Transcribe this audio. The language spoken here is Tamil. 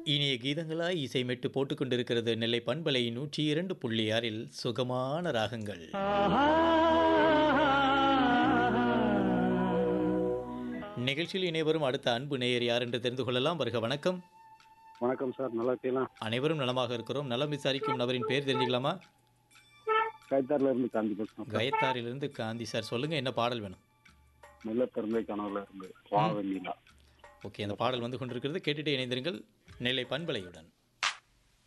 இனிய கீதங்களாய் இசைமெட்டு போட்டுக்கொண்டிருக்கிறது நெல்லை பண்பலை நூற்றி இரண்டு புள்ளி ஆறில் சுகமான ராகங்கள் நிகழ்ச்சியில் இணைவரும் அடுத்த அன்பு நேயர் யார் என்று தெரிந்து கொள்ளலாம் வருக வணக்கம் வணக்கம் சார் நல்லா இருக்கீங்களா அனைவரும் நலமாக இருக்கிறோம் நலம் விசாரிக்கும் நபரின் பேர் தெரிஞ்சுக்கலாமா கைத்தாரில இருந்து காந்தி பேசுறோம் சார் கயத்தாரிலிருந்து காந்தி சார் சொல்லுங்க என்ன பாடல் வேணும் மெல்ல திறந்தை கனவுல இருந்து வா வெண்ணிலா ஓகே அந்த பாடல் வந்து கொண்டிருக்கிறது கேட்டுட்டே இணைந்திருங்கள் நெல்லை பண்பலையுடன்